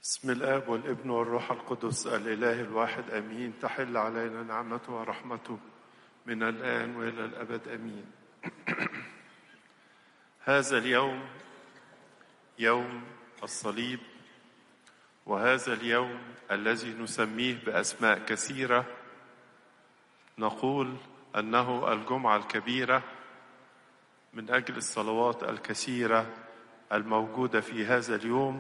بسم الاب والابن والروح القدس الاله الواحد امين تحل علينا نعمته ورحمته من الان والى الابد امين هذا اليوم يوم الصليب وهذا اليوم الذي نسميه باسماء كثيره نقول انه الجمعه الكبيره من اجل الصلوات الكثيره الموجوده في هذا اليوم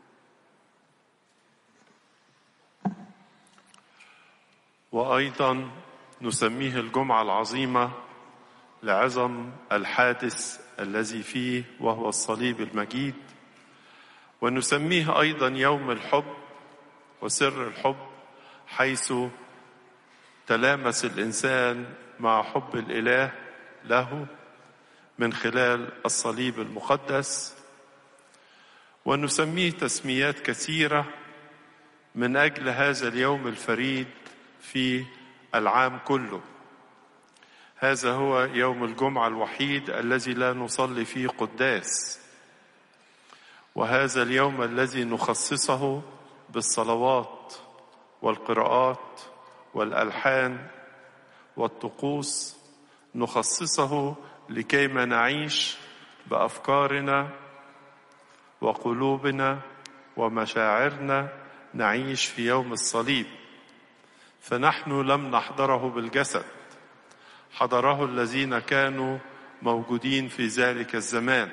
وايضا نسميه الجمعه العظيمه لعظم الحادث الذي فيه وهو الصليب المجيد ونسميه ايضا يوم الحب وسر الحب حيث تلامس الانسان مع حب الاله له من خلال الصليب المقدس ونسميه تسميات كثيره من اجل هذا اليوم الفريد في العام كله هذا هو يوم الجمعه الوحيد الذي لا نصلي فيه قداس وهذا اليوم الذي نخصصه بالصلوات والقراءات والالحان والطقوس نخصصه لكيما نعيش بافكارنا وقلوبنا ومشاعرنا نعيش في يوم الصليب فنحن لم نحضره بالجسد حضره الذين كانوا موجودين في ذلك الزمان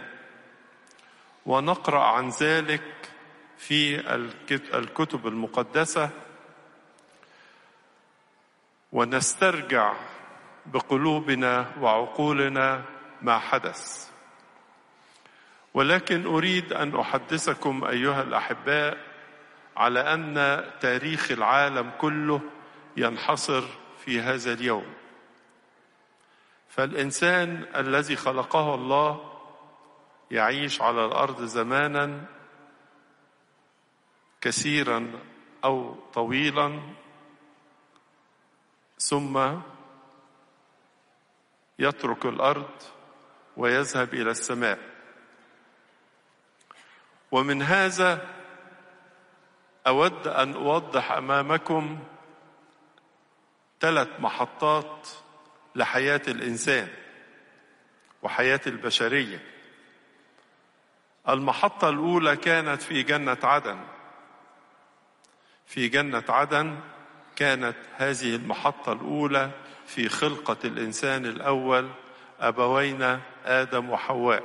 ونقرا عن ذلك في الكتب المقدسه ونسترجع بقلوبنا وعقولنا ما حدث ولكن اريد ان احدثكم ايها الاحباء على ان تاريخ العالم كله ينحصر في هذا اليوم فالانسان الذي خلقه الله يعيش على الارض زمانا كثيرا او طويلا ثم يترك الارض ويذهب الى السماء ومن هذا اود ان اوضح امامكم ثلاث محطات لحياه الانسان وحياه البشريه المحطه الاولى كانت في جنه عدن في جنه عدن كانت هذه المحطه الاولى في خلقه الانسان الاول ابوينا ادم وحواء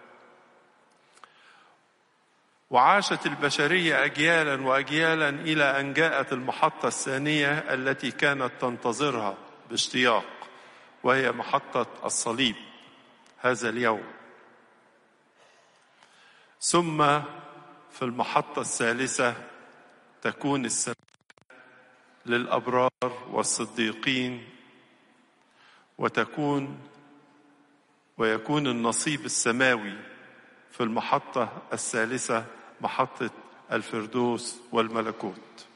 وعاشت البشريه اجيالا واجيالا الى ان جاءت المحطه الثانيه التي كانت تنتظرها باشتياق وهي محطه الصليب هذا اليوم ثم في المحطه الثالثه تكون السماء للابرار والصديقين وتكون ويكون النصيب السماوي في المحطة الثالثة محطة الفردوس والملكوت.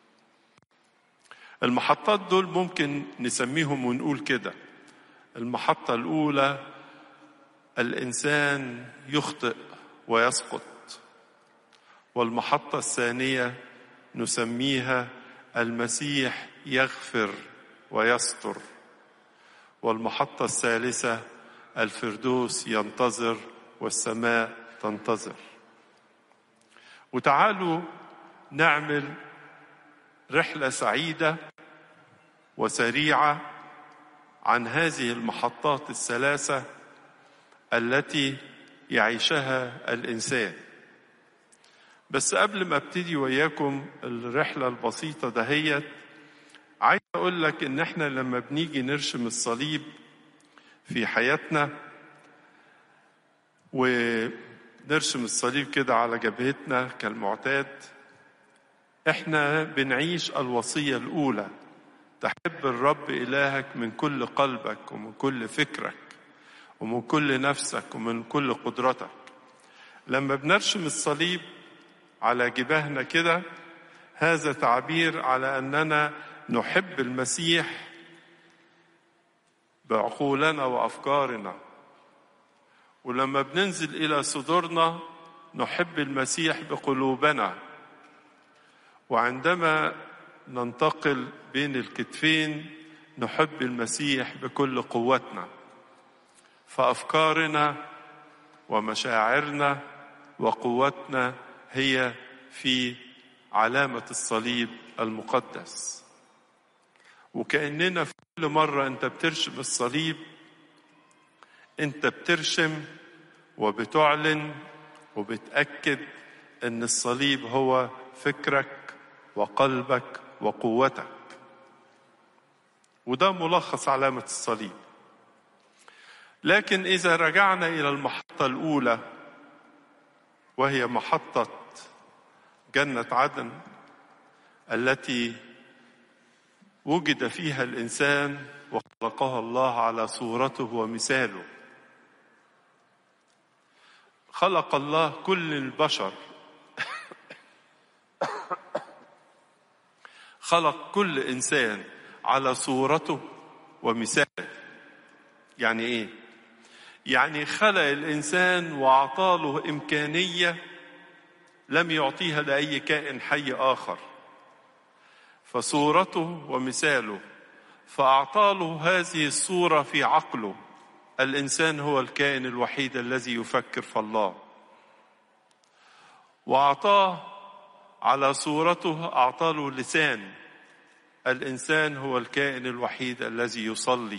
المحطات دول ممكن نسميهم ونقول كده. المحطة الأولى الإنسان يخطئ ويسقط. والمحطة الثانية نسميها المسيح يغفر ويستر. والمحطة الثالثة الفردوس ينتظر والسماء تنتظر وتعالوا نعمل رحله سعيده وسريعه عن هذه المحطات الثلاثه التي يعيشها الانسان بس قبل ما ابتدي وياكم الرحله البسيطه دهيت عايز اقول لك ان احنا لما بنيجي نرشم الصليب في حياتنا ونرسم الصليب كده على جبهتنا كالمعتاد احنا بنعيش الوصية الأولى تحب الرب إلهك من كل قلبك ومن كل فكرك ومن كل نفسك ومن كل قدرتك لما بنرسم الصليب على جباهنا كده هذا تعبير على أننا نحب المسيح بعقولنا وأفكارنا ولما بننزل الى صدورنا نحب المسيح بقلوبنا وعندما ننتقل بين الكتفين نحب المسيح بكل قوتنا فافكارنا ومشاعرنا وقوتنا هي في علامه الصليب المقدس وكاننا في كل مره انت بترشم الصليب انت بترشم وبتعلن وبتاكد ان الصليب هو فكرك وقلبك وقوتك وده ملخص علامه الصليب لكن اذا رجعنا الى المحطه الاولى وهي محطه جنه عدن التي وجد فيها الانسان وخلقها الله على صورته ومثاله خلق الله كل البشر خلق كل انسان على صورته ومثاله يعني ايه يعني خلق الانسان واعطاله امكانيه لم يعطيها لاي كائن حي اخر فصورته ومثاله فاعطاله هذه الصوره في عقله الانسان هو الكائن الوحيد الذي يفكر في الله واعطاه على صورته اعطاه لسان الانسان هو الكائن الوحيد الذي يصلي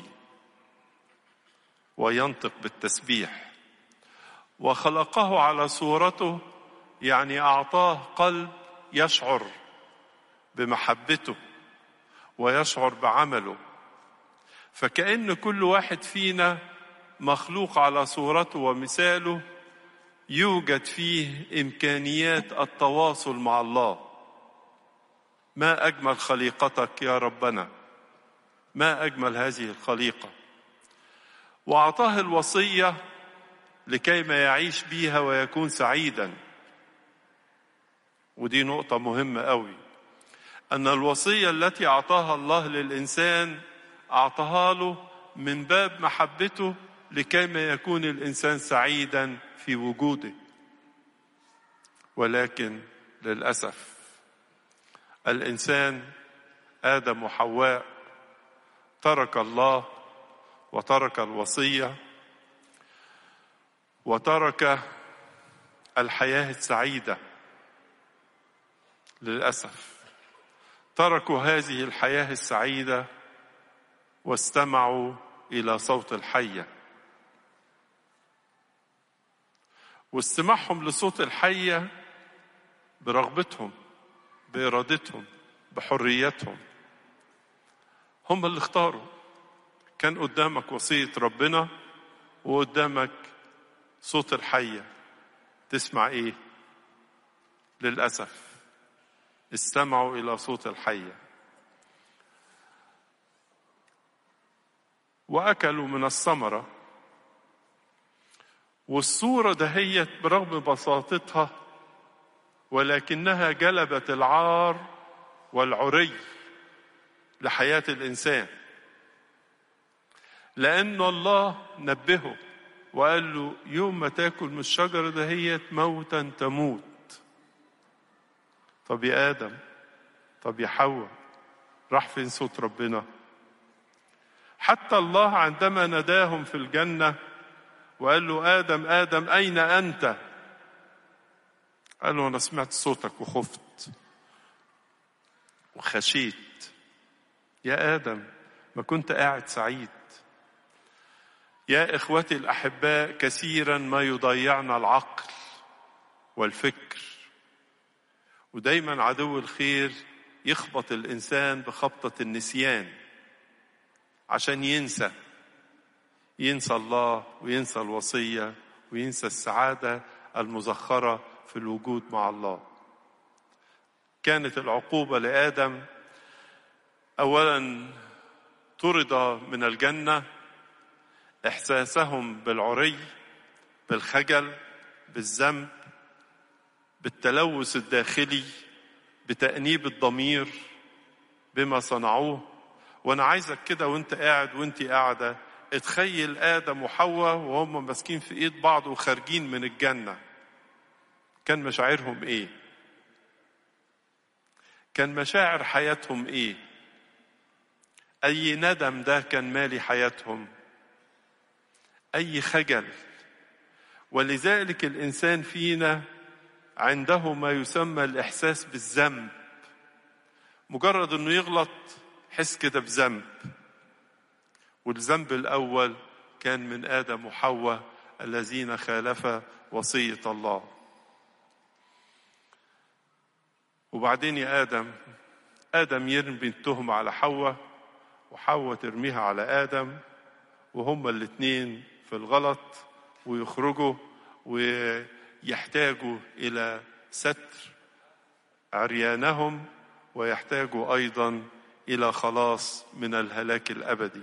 وينطق بالتسبيح وخلقه على صورته يعني اعطاه قلب يشعر بمحبته ويشعر بعمله فكأن كل واحد فينا مخلوق على صورته ومثاله يوجد فيه امكانيات التواصل مع الله ما اجمل خليقتك يا ربنا ما اجمل هذه الخليقه واعطاه الوصيه لكيما يعيش بيها ويكون سعيدا ودي نقطه مهمه قوي ان الوصيه التي اعطاها الله للانسان اعطاها له من باب محبته لكيما يكون الانسان سعيدا في وجوده ولكن للاسف الانسان ادم وحواء ترك الله وترك الوصيه وترك الحياه السعيده للاسف تركوا هذه الحياه السعيده واستمعوا الى صوت الحيه واستماعهم لصوت الحيه برغبتهم بارادتهم بحريتهم هم اللي اختاروا كان قدامك وصيه ربنا وقدامك صوت الحيه تسمع ايه للاسف استمعوا الى صوت الحيه واكلوا من الثمره والصوره دهيت برغم بساطتها ولكنها جلبت العار والعري لحياه الانسان لان الله نبهه وقال له يوم ما تاكل من الشجره دهيت موتا تموت طب يا ادم طب يا حواء راح فين صوت ربنا حتى الله عندما ناداهم في الجنه وقال له ادم ادم اين انت قال له انا سمعت صوتك وخفت وخشيت يا ادم ما كنت قاعد سعيد يا اخوتي الاحباء كثيرا ما يضيعنا العقل والفكر ودايما عدو الخير يخبط الانسان بخبطه النسيان عشان ينسى ينسى الله وينسى الوصيه وينسى السعاده المزخره في الوجود مع الله كانت العقوبه لادم اولا طرد من الجنه احساسهم بالعري بالخجل بالذنب بالتلوث الداخلي بتانيب الضمير بما صنعوه وانا عايزك كده وانت قاعد وانت قاعده اتخيل ادم وحواء وهم ماسكين في ايد بعض وخارجين من الجنه كان مشاعرهم ايه كان مشاعر حياتهم ايه اي ندم ده كان مالي حياتهم اي خجل ولذلك الانسان فينا عنده ما يسمى الاحساس بالذنب مجرد انه يغلط حس كده بذنب والذنب الاول كان من ادم وحواء الذين خالفا وصيه الله وبعدين يا ادم ادم يرمي التهمه على حواء وحواء ترميها على ادم وهما الاثنين في الغلط ويخرجوا ويحتاجوا الى ستر عريانهم ويحتاجوا ايضا الى خلاص من الهلاك الابدي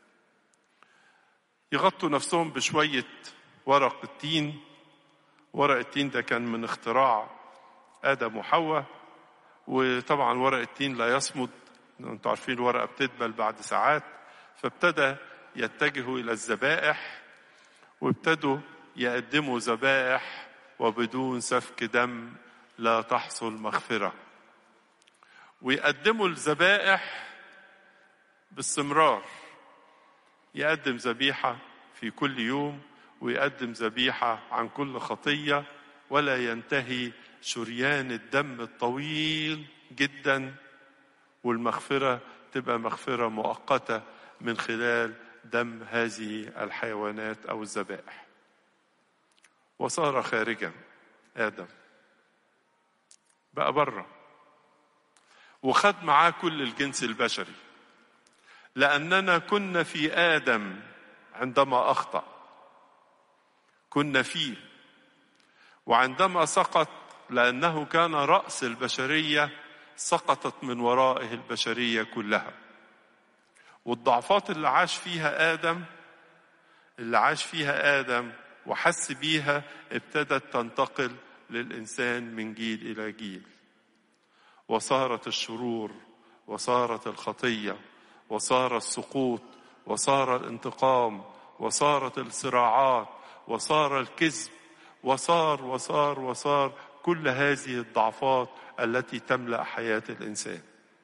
يغطوا نفسهم بشويه ورق التين ورق التين ده كان من اختراع ادم وحواء وطبعا ورق التين لا يصمد انتوا عارفين الورقه بتدبل بعد ساعات فابتدى يتجهوا الى الذبائح وابتدوا يقدموا ذبائح وبدون سفك دم لا تحصل مغفره ويقدموا الذبائح باستمرار يقدم ذبيحه في كل يوم ويقدم ذبيحه عن كل خطيه ولا ينتهي شريان الدم الطويل جدا والمغفره تبقى مغفره مؤقته من خلال دم هذه الحيوانات او الذبائح وصار خارجا ادم بقى بره وخد معاه كل الجنس البشري لاننا كنا في ادم عندما اخطا كنا فيه وعندما سقط لانه كان راس البشريه سقطت من ورائه البشريه كلها والضعفات اللي عاش فيها ادم اللي عاش فيها ادم وحس بيها ابتدت تنتقل للانسان من جيل الى جيل وصارت الشرور وصارت الخطيه وصار السقوط وصار الانتقام وصارت الصراعات وصار الكذب وصار وصار وصار كل هذه الضعفات التي تملا حياه الانسان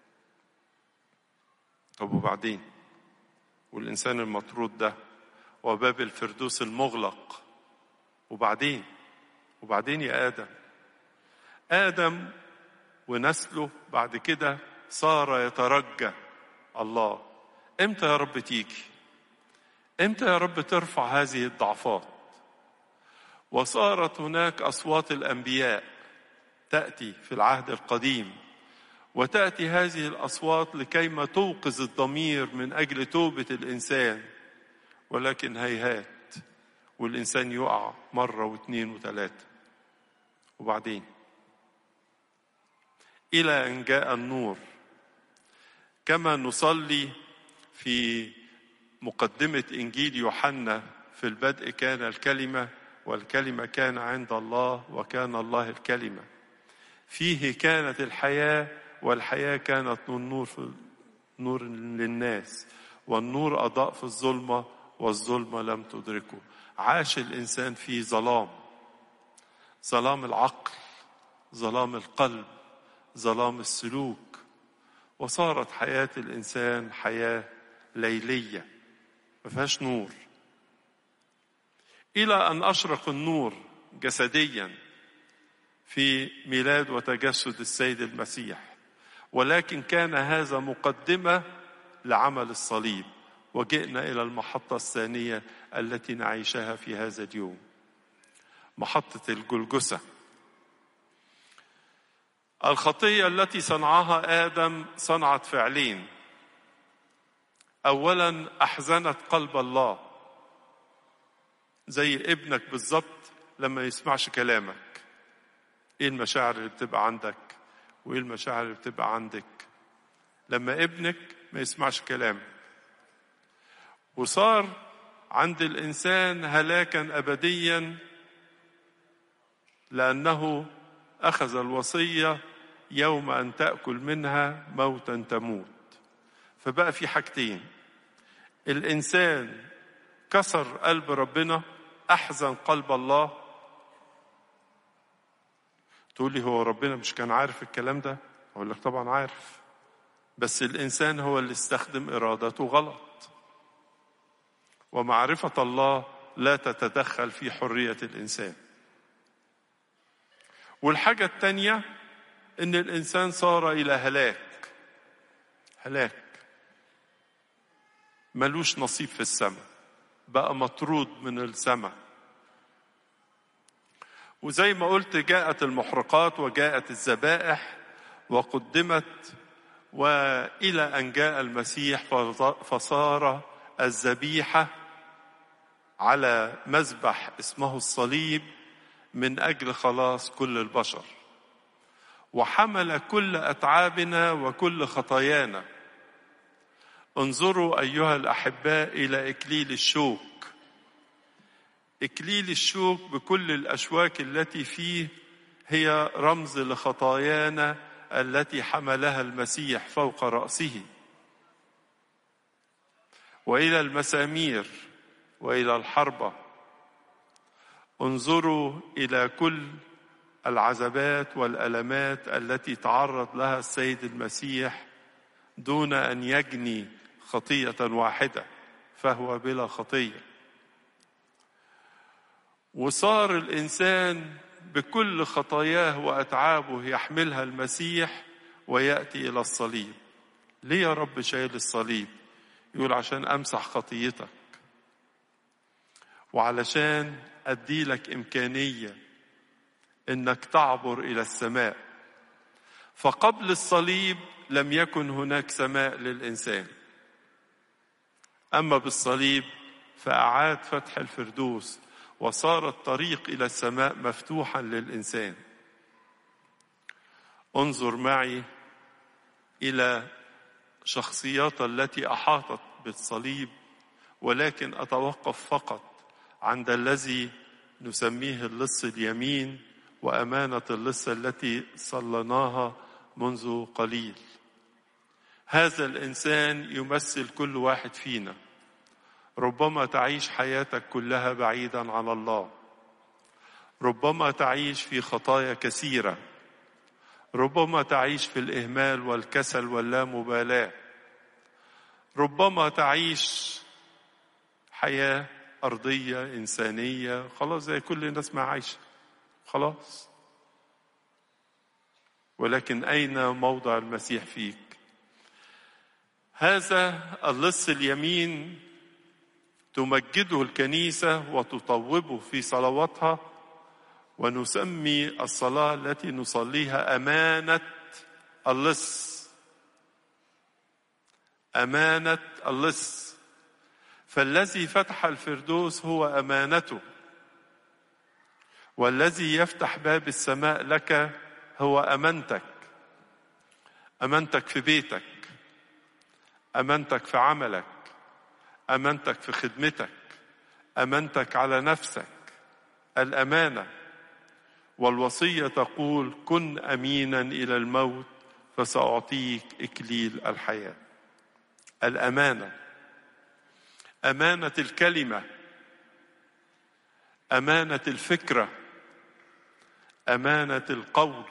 طب وبعدين والانسان المطرود ده وباب الفردوس المغلق وبعدين وبعدين يا ادم ادم ونسله بعد كده صار يترجى الله امتى يا رب تيجي امتى يا رب ترفع هذه الضعفات وصارت هناك اصوات الانبياء تاتي في العهد القديم وتاتي هذه الاصوات لكيما توقظ الضمير من اجل توبه الانسان ولكن هيهات والانسان يقع مره واثنين وثلاثه وبعدين الى ان جاء النور كما نصلي في مقدمه انجيل يوحنا في البدء كان الكلمه والكلمه كان عند الله وكان الله الكلمه فيه كانت الحياه والحياه كانت النور في نور للناس والنور اضاء في الظلمه والظلمه لم تدركه عاش الانسان في ظلام ظلام العقل ظلام القلب ظلام السلوك وصارت حياه الانسان حياه ليليه ما فيهاش نور الى ان اشرق النور جسديا في ميلاد وتجسد السيد المسيح ولكن كان هذا مقدمه لعمل الصليب وجئنا الى المحطه الثانيه التي نعيشها في هذا اليوم محطه الجلجسه الخطيه التي صنعها ادم صنعت فعلين اولا احزنت قلب الله زي ابنك بالظبط لما يسمعش كلامك ايه المشاعر اللي بتبقى عندك وايه المشاعر اللي بتبقى عندك لما ابنك ما يسمعش كلامك وصار عند الانسان هلاكا ابديا لانه اخذ الوصيه يوم ان تاكل منها موتا تموت فبقى في حاجتين الانسان كسر قلب ربنا احزن قلب الله تقول لي هو ربنا مش كان عارف الكلام ده أقول لك طبعا عارف بس الإنسان هو اللي استخدم إرادته غلط ومعرفة الله لا تتدخل في حرية الإنسان والحاجة الثانية إن الإنسان صار إلى هلاك هلاك ملوش نصيب في السماء بقى مطرود من السماء وزي ما قلت جاءت المحرقات وجاءت الذبائح وقدمت والى ان جاء المسيح فصار الذبيحه على مذبح اسمه الصليب من اجل خلاص كل البشر وحمل كل اتعابنا وكل خطايانا انظروا ايها الاحباء الى اكليل الشوك اكليل الشوك بكل الاشواك التي فيه هي رمز لخطايانا التي حملها المسيح فوق راسه والى المسامير والى الحربه انظروا الى كل العذابات والالمات التي تعرض لها السيد المسيح دون ان يجني خطيه واحده فهو بلا خطيه وصار الانسان بكل خطاياه واتعابه يحملها المسيح وياتي الى الصليب ليه يا رب شايل الصليب يقول عشان امسح خطيتك وعلشان ادي لك امكانيه انك تعبر الى السماء فقبل الصليب لم يكن هناك سماء للانسان اما بالصليب فاعاد فتح الفردوس وصار الطريق الى السماء مفتوحا للانسان انظر معي الى شخصيات التي احاطت بالصليب ولكن اتوقف فقط عند الذي نسميه اللص اليمين وامانه اللص التي صليناها منذ قليل هذا الانسان يمثل كل واحد فينا ربما تعيش حياتك كلها بعيدا عن الله ربما تعيش في خطايا كثيره ربما تعيش في الاهمال والكسل واللامبالاه ربما تعيش حياه ارضيه انسانيه خلاص زي كل الناس ما عايشه خلاص ولكن اين موضع المسيح فيك هذا اللص اليمين تمجده الكنيسه وتطوبه في صلواتها ونسمي الصلاه التي نصليها امانه اللص امانه اللص فالذي فتح الفردوس هو امانته والذي يفتح باب السماء لك هو امانتك امانتك في بيتك امانتك في عملك امانتك في خدمتك امانتك على نفسك الامانه والوصيه تقول كن امينا الى الموت فساعطيك اكليل الحياه الامانه امانه الكلمه امانه الفكره امانه القول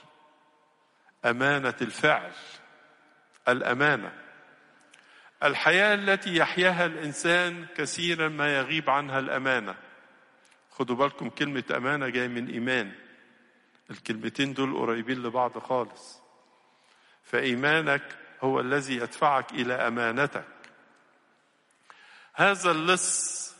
امانه الفعل الامانه الحياه التي يحياها الانسان كثيرا ما يغيب عنها الامانه خدوا بالكم كلمه امانه جايه من ايمان الكلمتين دول قريبين لبعض خالص فايمانك هو الذي يدفعك الى امانتك هذا اللص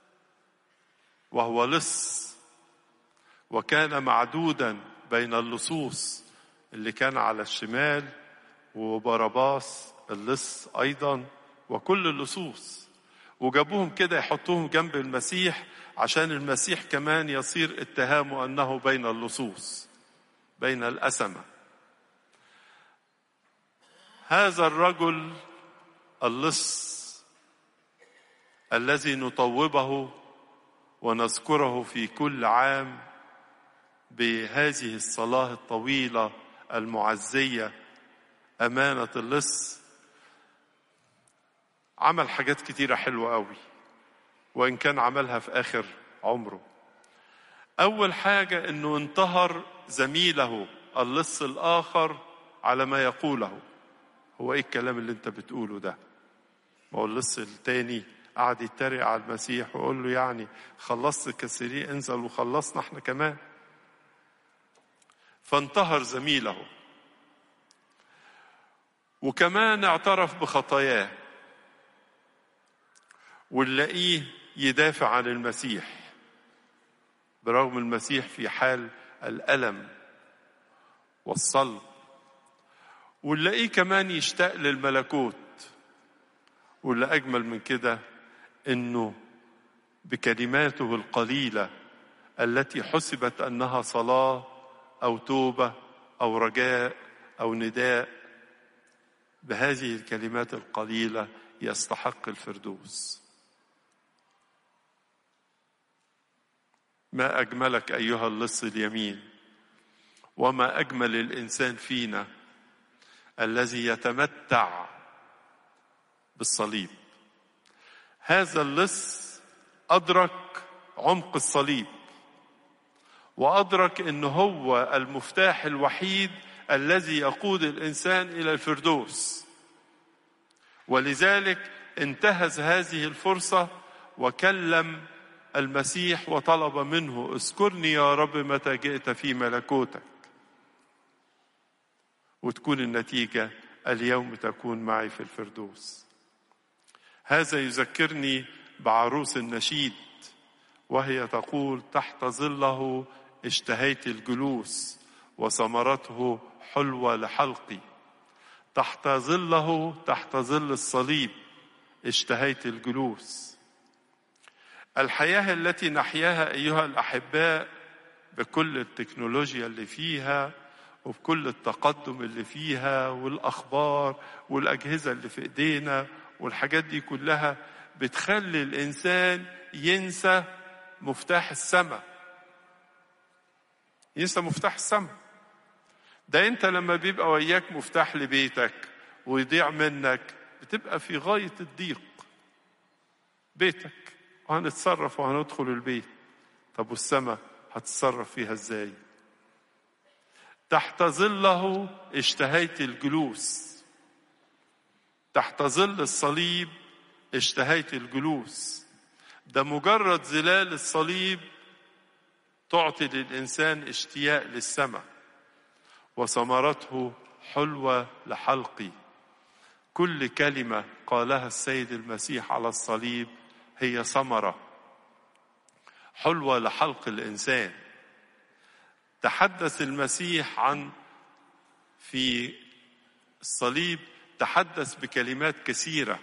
وهو لص وكان معدودا بين اللصوص اللي كان على الشمال وبرباس اللص ايضا وكل اللصوص وجابوهم كده يحطوهم جنب المسيح عشان المسيح كمان يصير اتهامه انه بين اللصوص بين الاسمه هذا الرجل اللص الذي نطوبه ونذكره في كل عام بهذه الصلاه الطويله المعزيه امانه اللص عمل حاجات كتيره حلوه قوي وان كان عملها في اخر عمره اول حاجه انه انتهر زميله اللص الاخر على ما يقوله هو ايه الكلام اللي انت بتقوله ده ما هو اللص التاني قعد يتريق على المسيح ويقول له يعني خلصت كثيرين انزل وخلصنا احنا كمان فانتهر زميله وكمان اعترف بخطاياه ونلاقيه يدافع عن المسيح برغم المسيح في حال الألم والصلب ونلاقيه كمان يشتاق للملكوت واللي أجمل من كده إنه بكلماته القليلة التي حسبت أنها صلاة أو توبة أو رجاء أو نداء بهذه الكلمات القليلة يستحق الفردوس ما أجملك أيها اللص اليمين وما أجمل الإنسان فينا الذي يتمتع بالصليب هذا اللص أدرك عمق الصليب وأدرك أنه هو المفتاح الوحيد الذي يقود الإنسان إلى الفردوس ولذلك انتهز هذه الفرصة وكلم المسيح وطلب منه اذكرني يا رب متى جئت في ملكوتك وتكون النتيجة اليوم تكون معي في الفردوس هذا يذكرني بعروس النشيد وهي تقول تحت ظله اشتهيت الجلوس وثمرته حلوة لحلقي تحت ظله تحت ظل الصليب اشتهيت الجلوس الحياة التي نحياها أيها الأحباء بكل التكنولوجيا اللي فيها وبكل التقدم اللي فيها والأخبار والأجهزة اللي في إيدينا والحاجات دي كلها بتخلي الإنسان ينسى مفتاح السماء ينسى مفتاح السماء ده انت لما بيبقى وياك مفتاح لبيتك ويضيع منك بتبقى في غاية الضيق بيتك وهنتصرف وهندخل البيت طب والسماء هتتصرف فيها ازاي تحت ظله اشتهيت الجلوس تحت ظل الصليب اشتهيت الجلوس ده مجرد ظلال الصليب تعطي للإنسان اشتياق للسماء وثمرته حلوة لحلقي كل كلمة قالها السيد المسيح على الصليب هي ثمرة حلوة لحلق الإنسان تحدث المسيح عن في الصليب تحدث بكلمات كثيرة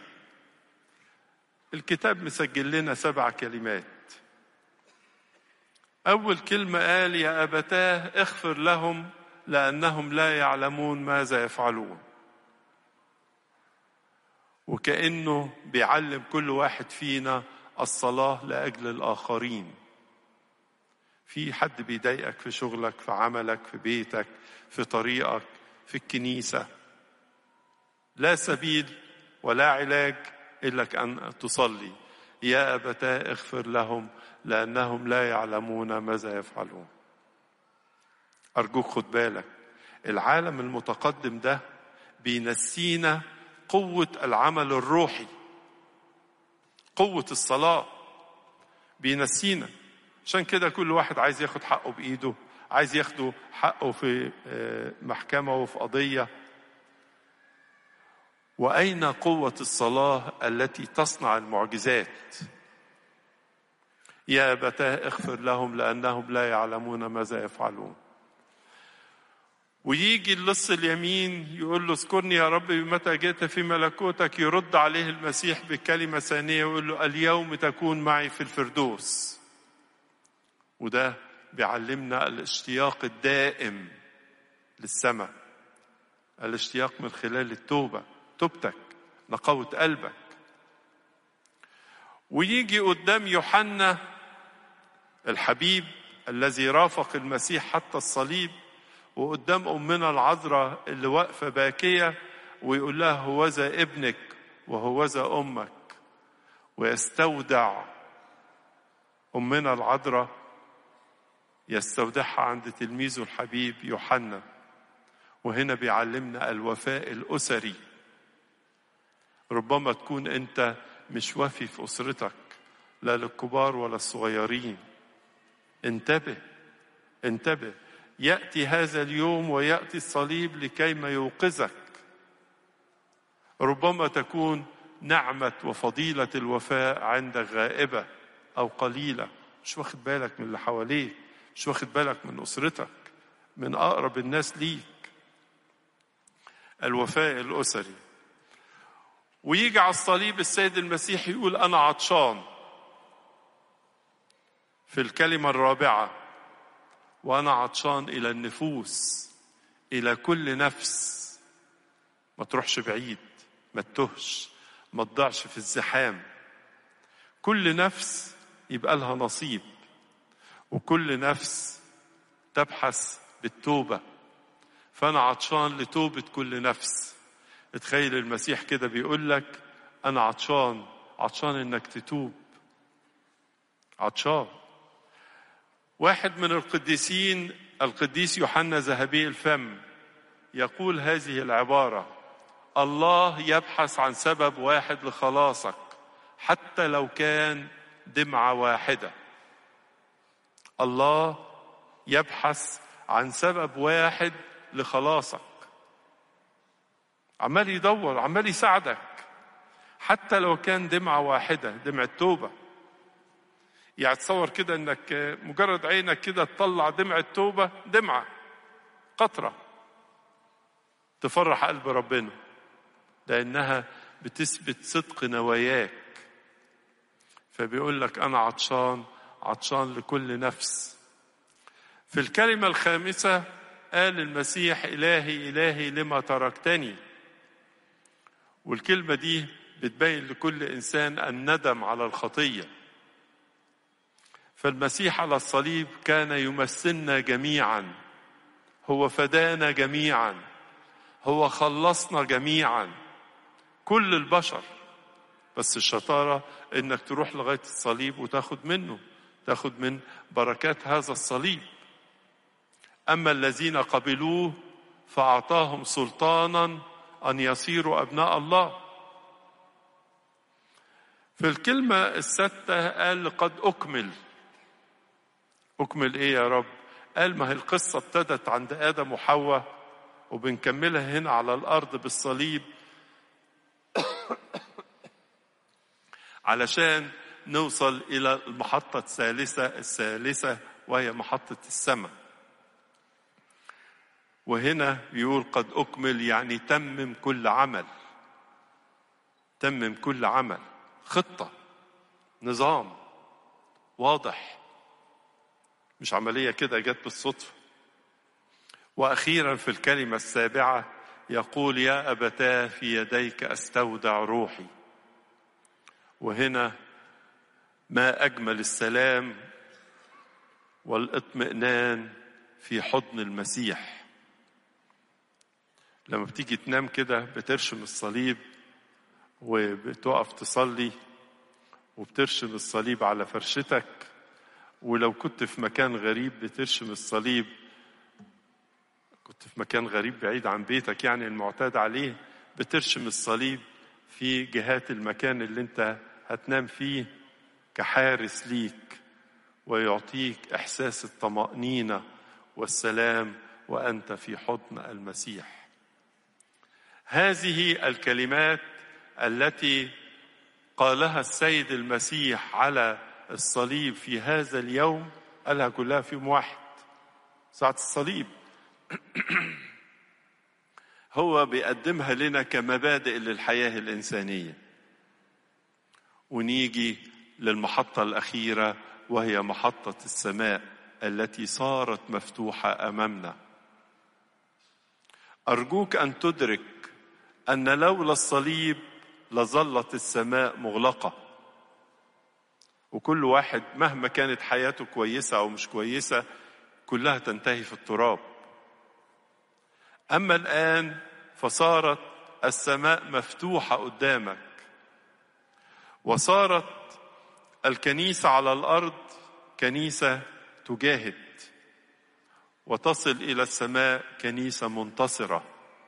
الكتاب مسجل لنا سبع كلمات أول كلمة قال يا أبتاه اغفر لهم لأنهم لا يعلمون ماذا يفعلون وكأنه بيعلم كل واحد فينا الصلاة لأجل الآخرين في حد بيضايقك في شغلك في عملك في بيتك في طريقك في الكنيسة لا سبيل ولا علاج إلا أن تصلي يا أبتاه اغفر لهم لأنهم لا يعلمون ماذا يفعلون أرجوك خد بالك العالم المتقدم ده بينسينا قوة العمل الروحي قوة الصلاة بينسينا عشان كده كل واحد عايز ياخد حقه بإيده عايز ياخده حقه في محكمة وفي قضية وأين قوة الصلاة التي تصنع المعجزات يا أبتاه اغفر لهم لأنهم لا يعلمون ماذا يفعلون ويجي اللص اليمين يقول له اذكرني يا رب متى جئت في ملكوتك يرد عليه المسيح بكلمة ثانية ويقول له اليوم تكون معي في الفردوس وده بيعلمنا الاشتياق الدائم للسماء الاشتياق من خلال التوبة توبتك نقاوة قلبك ويجي قدام يوحنا الحبيب الذي رافق المسيح حتى الصليب وقدام أمنا العذراء اللي واقفة باكية ويقول لها هوذا ابنك وهوذا أمك ويستودع أمنا العذراء يستودعها عند تلميذه الحبيب يوحنا وهنا بيعلمنا الوفاء الأسري ربما تكون أنت مش وفي في أسرتك لا للكبار ولا الصغيرين انتبه انتبه يأتي هذا اليوم ويأتي الصليب لكيما يوقظك ربما تكون نعمة وفضيلة الوفاء عندك غائبة أو قليلة مش واخد بالك من اللي حواليك مش واخد بالك من أسرتك من أقرب الناس ليك الوفاء الأسري ويجي على الصليب السيد المسيح يقول أنا عطشان في الكلمة الرابعة وأنا عطشان إلى النفوس إلى كل نفس ما تروحش بعيد ما تتهش ما تضيعش في الزحام كل نفس يبقى لها نصيب وكل نفس تبحث بالتوبة فأنا عطشان لتوبة كل نفس تخيل المسيح كده بيقول لك أنا عطشان عطشان إنك تتوب عطشان واحد من القديسين القديس يوحنا ذهبي الفم يقول هذه العبارة الله يبحث عن سبب واحد لخلاصك حتى لو كان دمعة واحدة الله يبحث عن سبب واحد لخلاصك عمال يدور عمال يساعدك حتى لو كان دمعة واحدة دمعة توبة يعني تصور كده انك مجرد عينك كده تطلع دمعة توبة دمعة قطرة تفرح قلب ربنا لأنها بتثبت صدق نواياك فبيقول لك أنا عطشان عطشان لكل نفس في الكلمة الخامسة قال المسيح إلهي إلهي لما تركتني والكلمة دي بتبين لكل إنسان الندم على الخطية فالمسيح على الصليب كان يمثلنا جميعا هو فدانا جميعا هو خلصنا جميعا كل البشر بس الشطارة انك تروح لغاية الصليب وتاخد منه تاخد من بركات هذا الصليب أما الذين قبلوه فأعطاهم سلطانا أن يصيروا أبناء الله في الكلمة الستة قال قد أكمل أكمل إيه يا رب قال ما هي القصة ابتدت عند آدم وحواء وبنكملها هنا على الأرض بالصليب علشان نوصل إلى المحطة الثالثة الثالثة وهي محطة السماء وهنا بيقول قد أكمل يعني تمم كل عمل تمم كل عمل خطة نظام واضح مش عملية كده جت بالصدفة وأخيرا في الكلمة السابعة يقول يا أبتاه في يديك أستودع روحي وهنا ما أجمل السلام والاطمئنان في حضن المسيح لما بتيجي تنام كده بترشم الصليب وبتقف تصلي وبترشم الصليب على فرشتك ولو كنت في مكان غريب بترشم الصليب كنت في مكان غريب بعيد عن بيتك يعني المعتاد عليه بترشم الصليب في جهات المكان اللي انت هتنام فيه كحارس ليك ويعطيك احساس الطمانينه والسلام وانت في حضن المسيح هذه الكلمات التي قالها السيد المسيح على الصليب في هذا اليوم قالها كلها في يوم واحد ساعة الصليب هو بيقدمها لنا كمبادئ للحياة الإنسانية ونيجي للمحطة الأخيرة وهي محطة السماء التي صارت مفتوحة أمامنا أرجوك أن تدرك أن لولا الصليب لظلت السماء مغلقة وكل واحد مهما كانت حياته كويسة أو مش كويسة كلها تنتهي في التراب أما الآن فصارت السماء مفتوحة قدامك وصارت الكنيسة على الأرض كنيسة تجاهد وتصل الى السماء كنيسه منتصره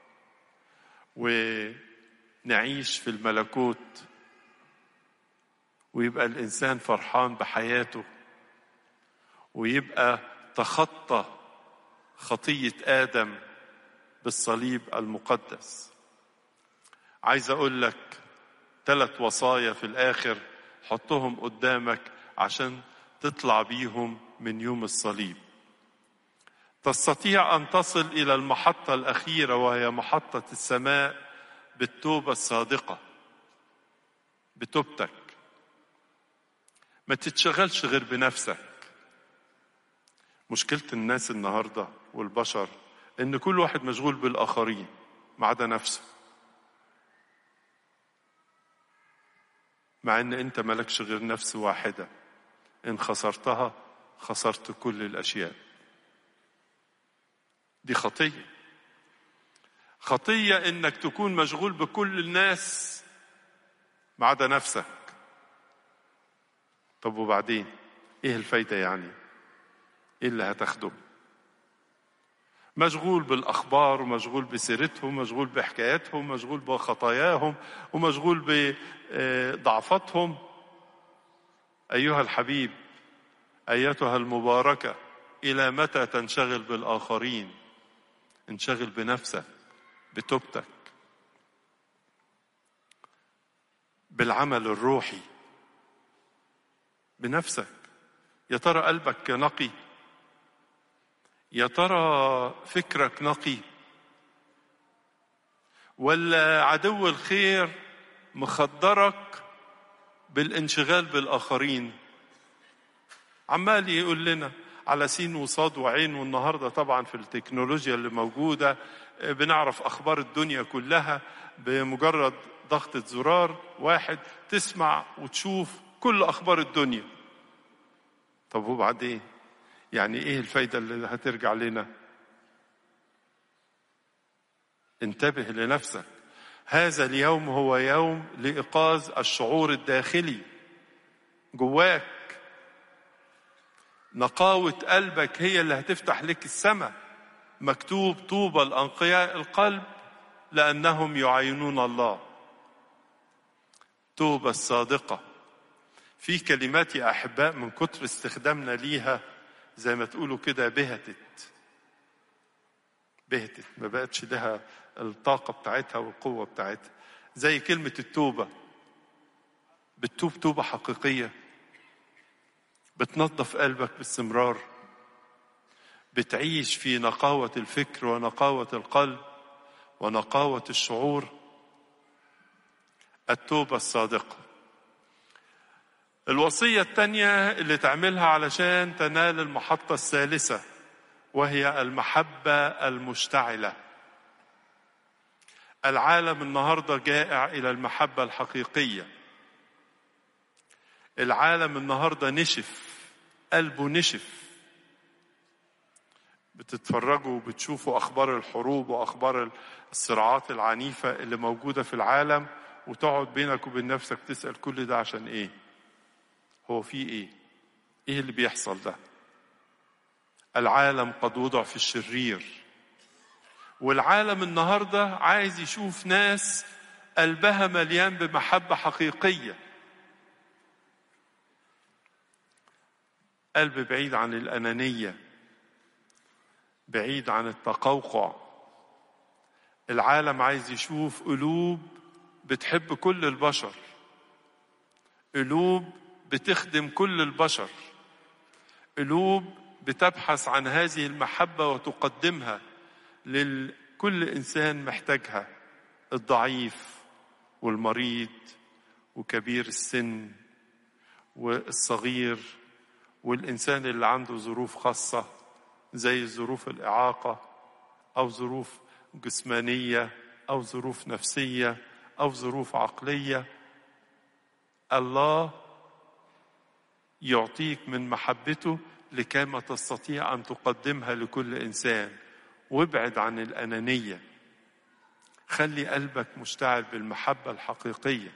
ونعيش في الملكوت ويبقى الانسان فرحان بحياته ويبقى تخطى خطيه ادم بالصليب المقدس عايز اقول لك ثلاث وصايا في الاخر حطهم قدامك عشان تطلع بيهم من يوم الصليب تستطيع ان تصل الى المحطه الاخيره وهي محطه السماء بالتوبه الصادقه بتوبتك ما تتشغلش غير بنفسك مشكله الناس النهارده والبشر ان كل واحد مشغول بالاخرين ما عدا نفسه مع ان انت ملكش غير نفس واحده ان خسرتها خسرت كل الاشياء دي خطيه خطيه انك تكون مشغول بكل الناس ما عدا نفسك طب وبعدين ايه الفايده يعني ايه اللي هتاخده مشغول بالاخبار ومشغول بسيرتهم مشغول بحكاياتهم مشغول بخطاياهم ومشغول بضعفاتهم ايها الحبيب ايتها المباركه الى متى تنشغل بالاخرين انشغل بنفسك بتوبتك بالعمل الروحي بنفسك يا ترى قلبك نقي يا ترى فكرك نقي ولا عدو الخير مخدرك بالانشغال بالاخرين عمال يقول لنا على سين وصاد وعين والنهارده طبعا في التكنولوجيا اللي موجوده بنعرف اخبار الدنيا كلها بمجرد ضغطه زرار واحد تسمع وتشوف كل اخبار الدنيا طب وبعدين يعني ايه الفايده اللي هترجع لنا انتبه لنفسك هذا اليوم هو يوم لايقاظ الشعور الداخلي جواك نقاوه قلبك هي اللي هتفتح لك السماء مكتوب طوبى الانقياء القلب لانهم يعينون الله توبه الصادقه في كلمات يا احباء من كتر استخدامنا ليها زي ما تقولوا كده بهتت بهتت ما بقتش لها الطاقة بتاعتها والقوة بتاعتها زي كلمة التوبة بتتوب توبة حقيقية بتنظف قلبك باستمرار بتعيش في نقاوة الفكر ونقاوة القلب ونقاوة الشعور التوبة الصادقة الوصية الثانية اللي تعملها علشان تنال المحطة الثالثة وهي المحبة المشتعلة العالم النهاردة جائع إلى المحبة الحقيقية العالم النهاردة نشف قلبه نشف بتتفرجوا وبتشوفوا أخبار الحروب وأخبار الصراعات العنيفة اللي موجودة في العالم وتقعد بينك وبين نفسك تسأل كل ده عشان إيه هو في ايه ايه اللي بيحصل ده العالم قد وضع في الشرير والعالم النهارده عايز يشوف ناس قلبها مليان بمحبه حقيقيه قلب بعيد عن الانانيه بعيد عن التقوقع العالم عايز يشوف قلوب بتحب كل البشر قلوب بتخدم كل البشر قلوب بتبحث عن هذه المحبة وتقدمها لكل إنسان محتاجها الضعيف والمريض وكبير السن والصغير والإنسان اللي عنده ظروف خاصة زي ظروف الإعاقة أو ظروف جسمانية أو ظروف نفسية أو ظروف عقلية الله يعطيك من محبته لكما تستطيع ان تقدمها لكل انسان وابعد عن الانانيه خلي قلبك مشتعل بالمحبه الحقيقيه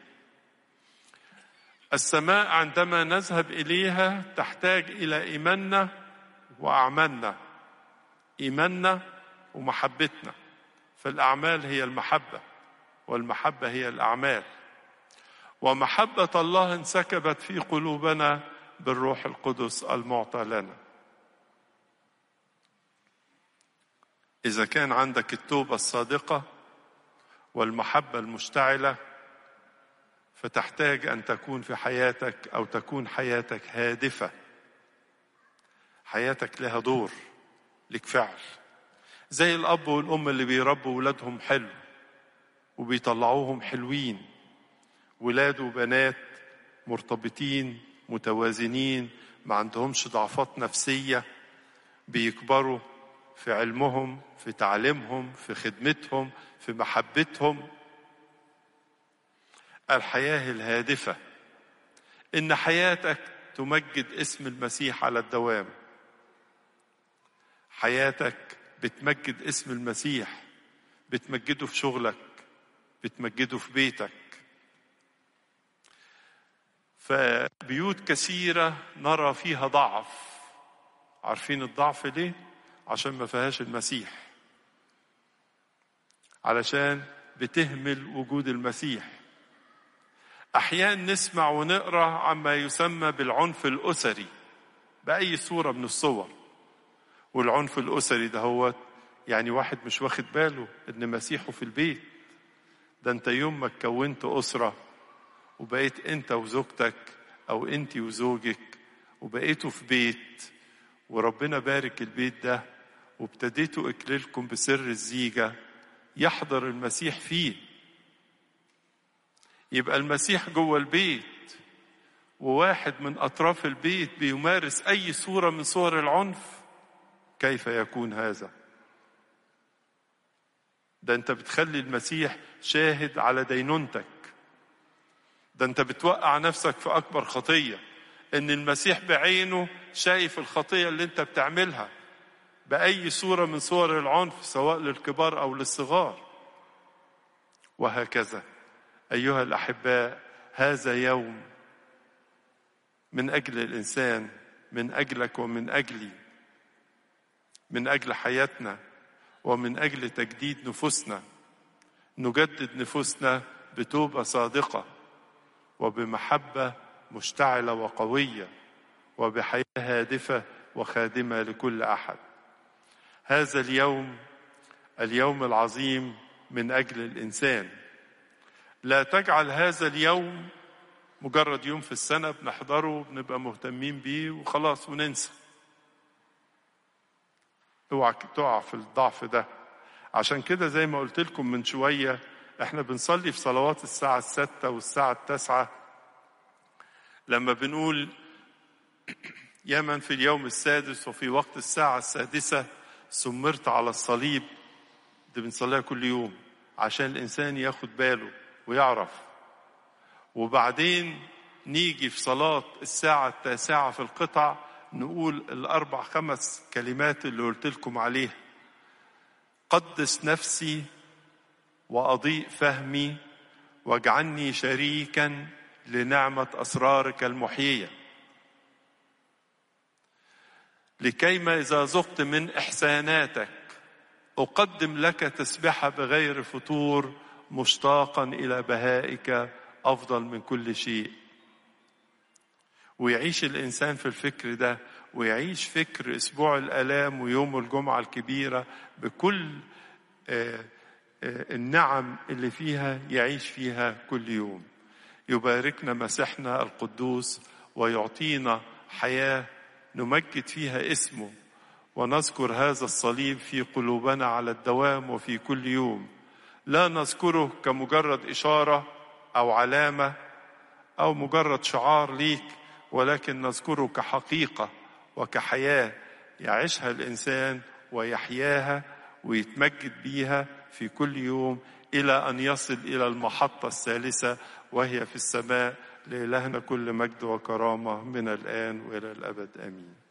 السماء عندما نذهب اليها تحتاج الى ايماننا واعمالنا إيماننا ومحبتنا فالأعمال هي المحبة والمحبة هي الأعمال ومحبة الله انسكبت في قلوبنا بالروح القدس المعطى لنا إذا كان عندك التوبة الصادقة والمحبة المشتعلة فتحتاج أن تكون في حياتك أو تكون حياتك هادفة حياتك لها دور لك فعل زي الأب والأم اللي بيربوا ولادهم حلو وبيطلعوهم حلوين ولاد وبنات مرتبطين متوازنين ما عندهمش ضعفات نفسية بيكبروا في علمهم في تعليمهم في خدمتهم في محبتهم الحياة الهادفة إن حياتك تمجد اسم المسيح على الدوام حياتك بتمجد اسم المسيح بتمجده في شغلك بتمجده في بيتك فبيوت كثيرة نرى فيها ضعف عارفين الضعف ليه؟ عشان ما فيهاش المسيح علشان بتهمل وجود المسيح أحيانا نسمع ونقرأ عما يسمى بالعنف الأسري بأي صورة من الصور والعنف الأسري ده هو يعني واحد مش واخد باله إن مسيحه في البيت ده أنت يوم ما كونت أسرة وبقيت أنت وزوجتك أو أنت وزوجك وبقيتوا في بيت وربنا بارك البيت ده وابتديتوا إكليلكم بسر الزيجة يحضر المسيح فيه يبقى المسيح جوه البيت وواحد من أطراف البيت بيمارس أي صورة من صور العنف كيف يكون هذا ده انت بتخلي المسيح شاهد على دينونتك ده انت بتوقع نفسك في اكبر خطيه ان المسيح بعينه شايف الخطيه اللي انت بتعملها باي صوره من صور العنف سواء للكبار او للصغار وهكذا ايها الاحباء هذا يوم من اجل الانسان من اجلك ومن اجلي من اجل حياتنا ومن اجل تجديد نفوسنا نجدد نفوسنا بتوبه صادقه وبمحبه مشتعله وقويه وبحياه هادفه وخادمه لكل احد هذا اليوم اليوم العظيم من اجل الانسان لا تجعل هذا اليوم مجرد يوم في السنه بنحضره بنبقى مهتمين بيه وخلاص وننسى اوعى تقع في الضعف ده عشان كده زي ما قلت لكم من شوية احنا بنصلي في صلوات الساعة الستة والساعة التاسعة لما بنقول يا من في اليوم السادس وفي وقت الساعة السادسة سمرت على الصليب دي بنصليها كل يوم عشان الإنسان ياخد باله ويعرف وبعدين نيجي في صلاة الساعة التاسعة في القطع نقول الأربع خمس كلمات اللي قلت لكم عليها قدس نفسي وأضيء فهمي واجعلني شريكا لنعمة أسرارك المحيية لكيما إذا ذقت من إحساناتك أقدم لك تسبحة بغير فتور مشتاقا إلى بهائك أفضل من كل شيء ويعيش الإنسان في الفكر ده ويعيش فكر أسبوع الآلام ويوم الجمعة الكبيرة بكل النعم اللي فيها يعيش فيها كل يوم يباركنا مسيحنا القدوس ويعطينا حياة نمجد فيها اسمه ونذكر هذا الصليب في قلوبنا على الدوام وفي كل يوم لا نذكره كمجرد إشارة أو علامة أو مجرد شعار ليك ولكن نذكره كحقيقه وكحياه يعيشها الانسان ويحياها ويتمجد بيها في كل يوم الى ان يصل الى المحطه الثالثه وهي في السماء لالهنا كل مجد وكرامه من الان والى الابد امين